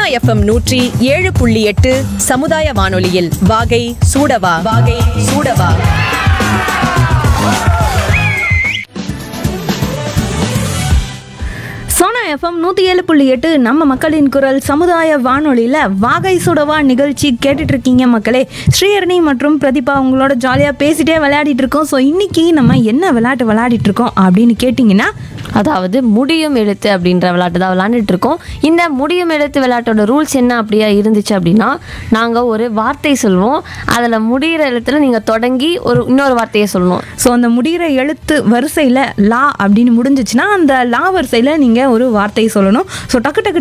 FM நூற்றி ஏழு புள்ளி எட்டு சமுதாய வானொலியில் வாகை சூடவா வாகை சூடவா சோனா எஃப்எம் நூற்றி ஏழு புள்ளி எட்டு நம்ம மக்களின் குரல் சமுதாய வானொலியில் வாகை சுடவா நிகழ்ச்சி கேட்டுட்டு இருக்கீங்க மக்களே ஸ்ரீஹரணி மற்றும் பிரதீபா உங்களோட ஜாலியாக பேசிட்டே விளையாடிட்டு இருக்கோம் ஸோ இன்னைக்கு நம்ம என்ன விளையாட்டு விளையாடிட்டு இருக்கோம் அப்படின்னு கேட்டிங்கன்னா அதாவது முடியும் எழுத்து அப்படின்ற விளையாட்டு தான் விளையாண்டுட்டு இருக்கோம் இந்த முடியும் எழுத்து விளையாட்டோட ரூல்ஸ் என்ன அப்படியா இருந்துச்சு அப்படின்னா நாங்கள் ஒரு வார்த்தை சொல்லுவோம் அதில் முடிகிற எழுத்துல நீங்கள் தொடங்கி ஒரு இன்னொரு வார்த்தையை சொல்லணும் ஸோ அந்த முடிகிற எழுத்து வரிசையில் லா அப்படின்னு முடிஞ்சிச்சுன்னா அந்த லா வரிசையில் நீங்கள் ஒரு வார்த்தை சொல்லணும் ஸோ டக்கு டக்கு